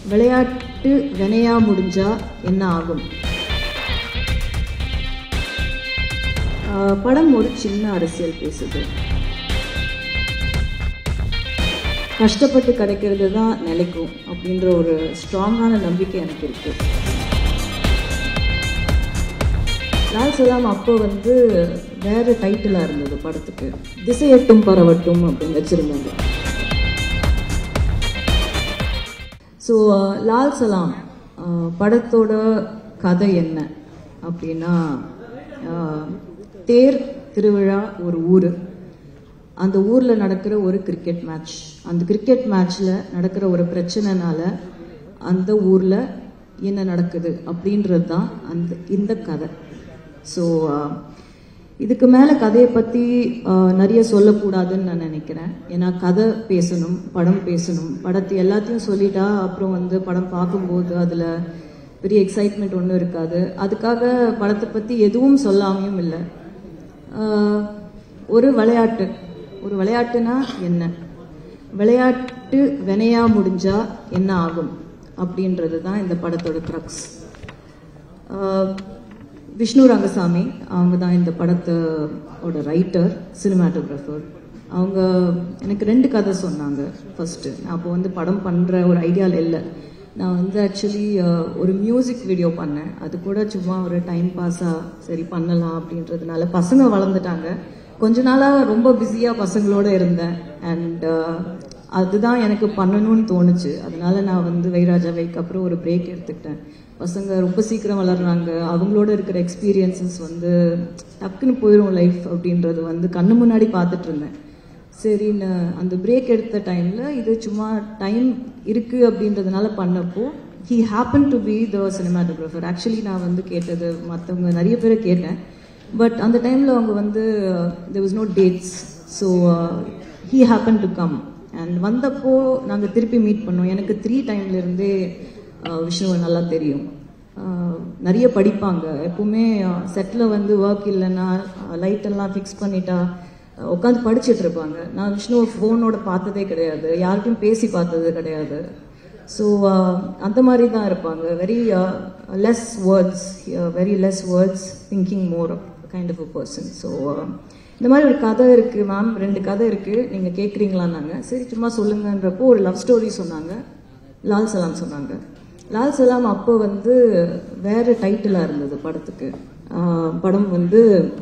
விளையாட்டு வினையா முடிஞ்சா என்ன ஆகும் ஆஹ் படம் ஒரு சின்ன அரசியல் பேசுது கஷ்டப்பட்டு கிடைக்கிறது தான் நிலைக்கும் அப்படின்ற ஒரு ஸ்ட்ராங்கான நம்பிக்கை எனக்கு இருக்கு லால் சலாம் அப்போ வந்து வேற டைட்டிலாக இருந்தது படத்துக்கு திசையட்டும் பரவட்டும் அப்படின்னு வச்சுருந்தாங்க ஸோ லால் சலாம் அஹ், படத்தோட கதை என்ன அப்படின்னா அஹ், தேர் திருவிழா ஒரு ஊர் அந்த ஊரில் நடக்கிற ஒரு கிரிக்கெட் மேட்ச் அந்த கிரிக்கெட் மேட்ச்சில் நடக்கிற ஒரு பிரச்சனைனால அந்த ஊரில் என்ன நடக்குது அப்படின்றது தான் அந்த இந்த கதை ஸோ இதுக்கு மேலே கதையை பற்றி நிறைய சொல்லக்கூடாதுன்னு நான் நினைக்கிறேன் ஏன்னா கதை பேசணும் படம் பேசணும் படத்தை எல்லாத்தையும் சொல்லிட்டா அப்புறம் வந்து படம் பார்க்கும்போது அதில் பெரிய எக்ஸைட்மெண்ட் ஒன்றும் இருக்காது அதுக்காக படத்தை பற்றி எதுவும் சொல்லாமையும் இல்லை ஆஹ், ஒரு விளையாட்டு ஒரு விளையாட்டுனா என்ன விளையாட்டு வினையா முடிஞ்சா என்ன ஆகும் அப்படின்றது தான் இந்த படத்தோட க்ரக்ஸ் விஷ்ணு ரங்கசாமி அவங்க தான் இந்த படத்தோட ரைட்டர் சினிமாட்டோகிராஃபர் அவங்க எனக்கு ரெண்டு கதை சொன்னாங்க ஃபர்ஸ்ட் நான் அப்போ வந்து படம் பண்ணுற ஒரு ஐடியாவில் இல்லை நான் வந்து ஆக்சுவலி ஒரு மியூசிக் வீடியோ பண்ணேன் அது கூட சும்மா ஒரு டைம் பாஸாக சரி பண்ணலாம் அப்படின்றதுனால பசங்க வளர்ந்துட்டாங்க கொஞ்ச நாளாக ரொம்ப பிஸியாக பசங்களோட இருந்தேன் அண்ட் அதுதான் எனக்கு பண்ணணும்னு தோணுச்சு அதனால நான் வந்து வைராஜா வைக்கு அப்புறம் ஒரு பிரேக் எடுத்துக்கிட்டேன் பசங்க ரொம்ப சீக்கிரம் வளர்றாங்க அவங்களோட இருக்கிற எக்ஸ்பீரியன்சஸ் வந்து டக்குன்னு போயிடும் லைஃப் அப்படின்றது வந்து கண்ணு முன்னாடி பார்த்துட்டு இருந்தேன் சரின்னு அந்த பிரேக் எடுத்த டைமில் இது சும்மா டைம் இருக்குது அப்படின்றதுனால பண்ணப்போ he happen to be the cinematographer actually நான் வந்து கேட்டது மற்றவங்க நிறைய பேரை கேட்டேன் பட் அந்த டைமில் அவங்க வந்து there was no dates so he happen to come and வந்தப்போ நாங்கள் திருப்பி மீட் பண்ணோம் எனக்கு த்ரீ டைம்லேருந்தே விஷ்ணுவை நல்லா தெரியும் ஆஹ் நிறைய படிப்பாங்க எப்பவுமே செட்டில் வந்து ஒர்க் இல்லைன்னா லைட் எல்லாம் ஃபிக்ஸ் பண்ணிட்டா உட்காந்து படிச்சுட்டு இருப்பாங்க நான் விஷ்ணுவை ஃபோனோட பார்த்ததே கிடையாது யார்கிட்டயும் பேசி பார்த்தது கிடையாது ஸோ அந்த மாதிரி தான் இருப்பாங்க very less words very less words thinking more kind of a person so இந்த மாதிரி ஒரு கதை இருக்குது மேம் ரெண்டு கதை இருக்குது நீங்கள் கேட்குறீங்களான்னாங்க சரி சும்மா சொல்லுங்கன்றப்போ ஒரு லவ் ஸ்டோரி சொன்னாங்க லால் சலாம் சொன்னாங்க லால் சலாம் அப்போ வந்து வேற டைட்டிலாக இருந்தது படத்துக்கு ஆஹ் படம் வந்து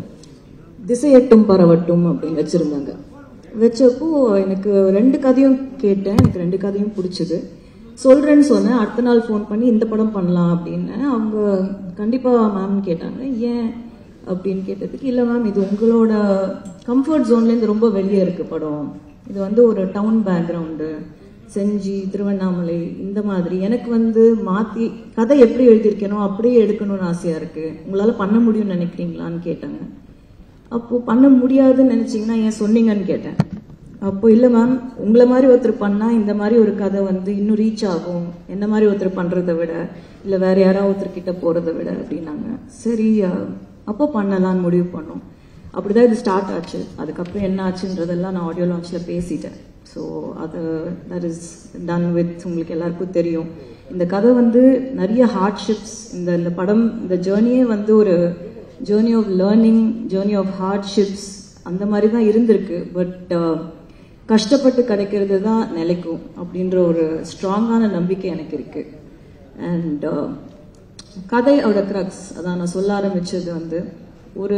திசையட்டும் பரவட்டும் அப்படின்னு வச்சுருந்தாங்க வச்சப்போ எனக்கு ரெண்டு கதையும் கேட்டேன் எனக்கு ரெண்டு கதையும் பிடிச்சது சொல்கிறேன்னு சொன்னேன் அடுத்த நாள் ஃபோன் பண்ணி இந்த படம் பண்ணலாம் அப்படின்னு அவங்க கண்டிப்பாக மேம்னு கேட்டாங்க ஏன் அப்படின்னு கேட்டதுக்கு இல்லை மேம் இது உங்களோட கம்ஃபர்ட் ஜோன்லேருந்து ரொம்ப வெளியே இருக்குது படம் இது வந்து ஒரு டவுன் பேக்ரவுண்டு செஞ்சி திருவண்ணாமலை இந்த மாதிரி எனக்கு வந்து மாற்றி கதை எப்படி எழுதியிருக்கேனோ அப்படியே எடுக்கணும்னு ஆசையாக இருக்குது உங்களால் பண்ண முடியும்னு நினைக்கிறீங்களான்னு கேட்டாங்க அப்போது பண்ண முடியாதுன்னு நினச்சிங்கன்னா ஏன் சொன்னீங்கன்னு கேட்டேன் அப்போ இல்லை மேம் உங்களை மாதிரி ஒருத்தர் பண்ணால் இந்த மாதிரி ஒரு கதை வந்து இன்னும் ரீச் ஆகும் என்ன மாதிரி ஒருத்தர் பண்ணுறதை விட இல்லை வேற யாராவது ஒருத்தர் கிட்ட போகிறத விட அப்படின்னாங்க சரி அஹ், அப்போ பண்ணலாம்னு முடிவு பண்ணோம் அப்படிதான் இது ஸ்டார்ட் ஆச்சு அதுக்கப்புறம் என்ன ஆச்சுன்றதெல்லாம் நான் ஆடியோ லான்ச்சில் பேசிட்டேன் ஸோ அது தட் இஸ் டன் வித் உங்களுக்கு எல்லாருக்கும் தெரியும் இந்த கதை வந்து நிறைய ஹார்ட்ஷிப்ஸ் இந்த இந்த படம் இந்த ஜேர்னியே வந்து ஒரு journey of learning journey of hardships அந்த மாதிரி தான் இருந்திருக்கு பட் கஷ்டப்பட்டு கிடைக்கிறது தான் நிலைக்கும் அப்படின்ற ஒரு ஸ்ட்ராங்கான நம்பிக்கை எனக்கு இருக்கு அண்ட் கதையோட க்ரக்ஸ் அதான் நான் சொல்ல ஆரம்பிச்சது வந்து ஒரு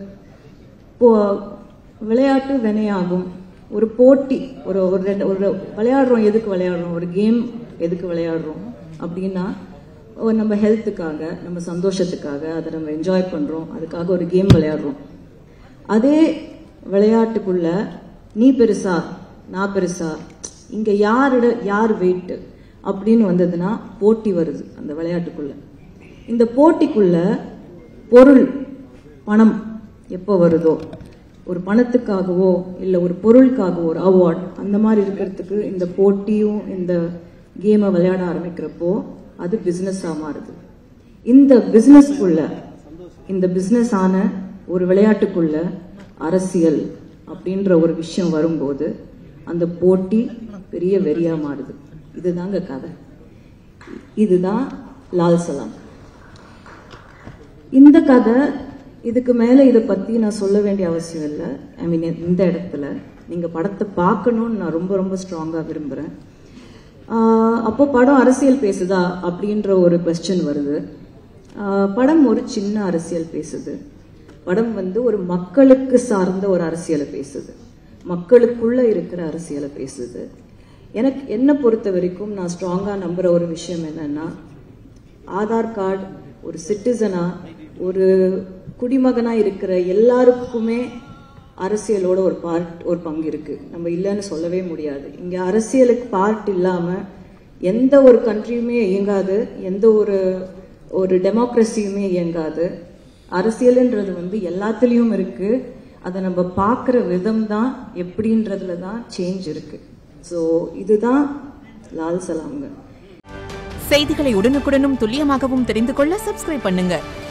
போ விளையாட்டு வினையாகும் ஒரு போட்டி ஒரு ஒரு ரெண்டு ஒரு விளையாடுறோம் எதுக்கு விளையாடுறோம் ஒரு கேம் எதுக்கு விளையாடுறோம் அப்படின்னா ஒரு நம்ம ஹெல்த்துக்காக நம்ம சந்தோஷத்துக்காக அதை நம்ம என்ஜாய் பண்ணுறோம் அதுக்காக ஒரு கேம் விளையாடுறோம் அதே விளையாட்டுக்குள்ள நீ பெருசா நான் பெருசா இங்க யாரோட யார் வெயிட் அப்படின்னு வந்ததுன்னா போட்டி வருது அந்த விளையாட்டுக்குள்ள இந்த போட்டிக்குள்ள பொருள் பணம் எப்போ வருதோ ஒரு பணத்துக்காகவோ இல்லை ஒரு பொருளுக்காகவோ ஒரு அவார்ட் அந்த மாதிரி இருக்கிறதுக்கு இந்த போட்டியும் இந்த கேமை விளையாட ஆரம்பிக்கிறப்போ அது பிஸ்னஸாக மாறுது இந்த பிஸ்னஸ்க்குள்ள இந்த பிஸ்னஸ் ஆன ஒரு விளையாட்டுக்குள்ள அரசியல் அப்படின்ற ஒரு விஷயம் வரும்போது அந்த போட்டி பெரிய வெறியா மாறுது இதுதாங்க கதை இதுதான் லால் சலாம் இந்த கதை இதுக்கு மேலே இதை பற்றி நான் சொல்ல வேண்டிய அவசியம் இல்லை ஐ மீன் இந்த இடத்துல நீங்கள் படத்தை பார்க்கணும்னு நான் ரொம்ப ரொம்ப ஸ்ட்ராங்காக விரும்புகிறேன் அப்போ படம் அரசியல் பேசுதா அப்படின்ற ஒரு கொஸ்டின் வருது ஆஹ் படம் ஒரு சின்ன அரசியல் பேசுது படம் வந்து ஒரு மக்களுக்கு சார்ந்த ஒரு அரசியலை பேசுது மக்களுக்குள்ள இருக்கிற அரசியலை பேசுது எனக்கு என்னை பொறுத்த வரைக்கும் நான் ஸ்ட்ராங்காக நம்புகிற ஒரு விஷயம் என்னன்னா ஆதார் கார்டு ஒரு சிட்டிசனா ஒரு குடிமகனா இருக்கிற எல்லாருக்குமே அரசியலோட ஒரு பார்ட் ஒரு பங்கு இருக்கு நம்ம இல்லைன்னு சொல்லவே முடியாது இங்க அரசியலுக்கு பார்ட் இல்லாம எந்த ஒரு கண்ட்ரியுமே இயங்காது எந்த ஒரு ஒரு டெமோக்ரஸியுமே இயங்காது அரசியலுன்றது வந்து எல்லாத்துலேயும் இருக்கு அதை நம்ம பார்க்குற விதம் தான் எப்படின்றதுல தான் சேஞ்ச் இருக்கு ஸோ இதுதான் லால் சலாம்ங்க செய்திகளை உடனுக்குடனும் துல்லியமாகவும் தெரிந்து கொள்ள சப்ஸ்கிரைப் பண்ணுங்க